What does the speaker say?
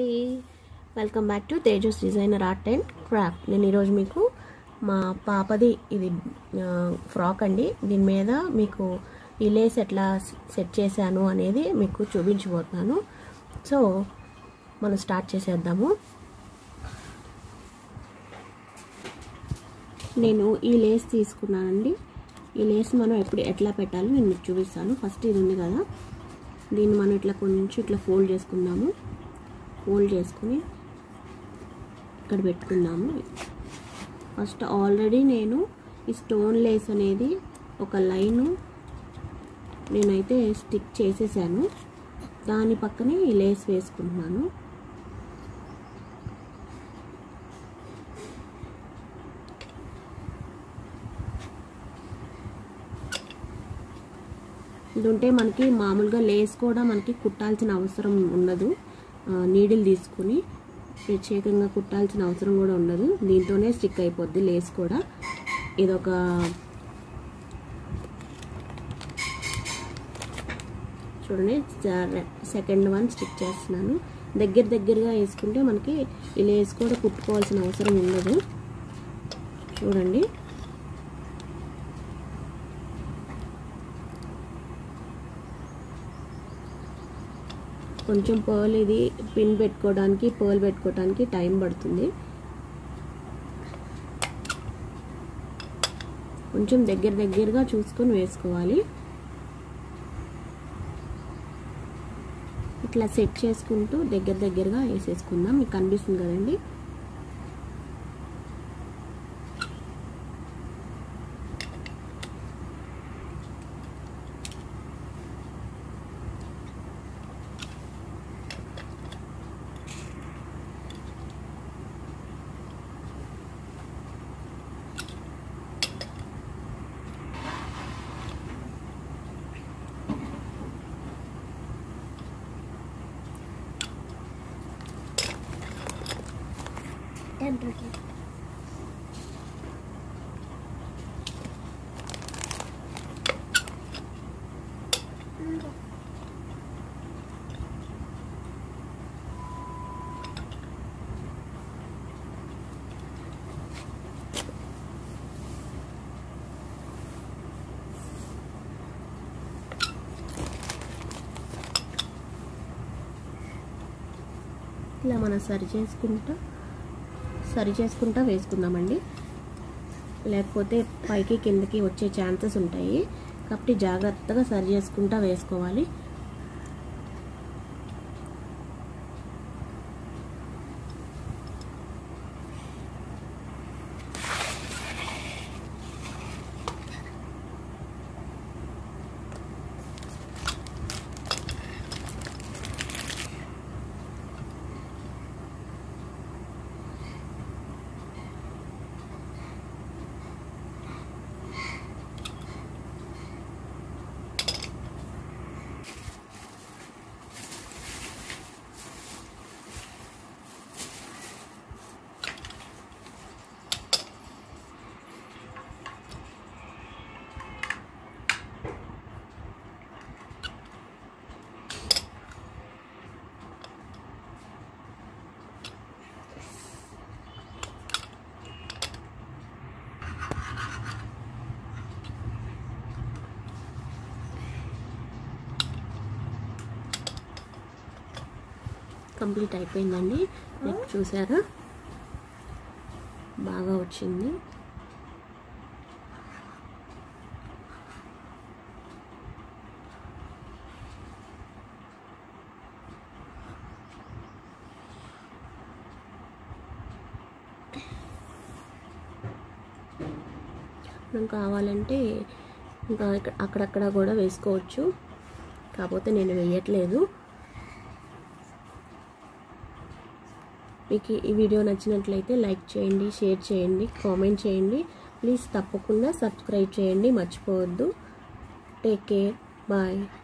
అండి welcome back to Tejas designer art and craft నేను ఈరోజు మీకు మా పాపది ఇది ఆ, ఫ్రాక్ అండి దీని మీద మీకు ఈ లేస్ ఎట్లా సెట్ చేశాను అనేది మీకు చూపించబోతున్నాను సో మనం స్టార్ట్ చేసేద్దాము నేను ఈ లేస్ తీసుకున్నానండి ఈ లేస్ మనం ఎప్పుడు ఎట్లా పెట్టాలో నేను మీకు చూపిస్తాను ఫస్ట్ ఇది ఉంది కదా దీన్ని మనం ఇట్లా కొంచెం ఇట్లా ఫోల్డ్ చేసుకుందాము ఫోల్డ్ చేసుకుని ఇక్కడ పెట్టుకుందాము ఫస్ట్ ఆల్రెడీ నేను ఈ స్టోన్ లేస్ అనేది ఒక లైను నేనైతే స్టిక్ చేసేసాను దాని పక్కనే ఈ లేస్ వేసుకుంటున్నాను ఇది ఉంటే మనకి మామూలుగా లేస్ కూడా మనకి కుట్టాల్సిన అవసరం ఉండదు నీడిల్ తీసుకుని ప్రత్యేకంగా కుట్టాల్సిన అవసరం కూడా ఉండదు దీంతోనే స్టిక్ అయిపోద్ది లేస్ కూడా ఇదొక చూడండి సెకండ్ వన్ స్టిక్ చేస్తున్నాను దగ్గర దగ్గరగా వేసుకుంటే మనకి ఈ లేస్ కూడా కుట్టుకోవాల్సిన అవసరం ఉండదు చూడండి కొంచెం పర్ల్ ఇది పిన్ పెట్టుకోవడానికి పర్ల్ పెట్టుకోవడానికి టైం పడుతుంది కొంచెం దగ్గర దగ్గరగా చూసుకొని వేసుకోవాలి ఇట్లా సెట్ చేసుకుంటూ దగ్గర దగ్గరగా వేసేసుకుందాం మీకు కనిపిస్తుంది కదండి ఇలా మనం సరి చేసుకుంటా సరి చేసుకుంటా వేసుకుందామండి లేకపోతే పైకి కిందకి వచ్చే ఛాన్సెస్ ఉంటాయి కాబట్టి జాగ్రత్తగా సరి చేసుకుంటా వేసుకోవాలి కంప్లీట్ అయిపోయిందండి నెక్ చూసారా బాగా వచ్చింది మనం కావాలంటే ఇంకా అక్కడక్కడ కూడా వేసుకోవచ్చు కాకపోతే నేను వేయట్లేదు మీకు ఈ వీడియో నచ్చినట్లయితే లైక్ చేయండి షేర్ చేయండి కామెంట్ చేయండి ప్లీజ్ తప్పకుండా సబ్స్క్రైబ్ చేయండి మర్చిపోవద్దు టేక్ కేర్ బాయ్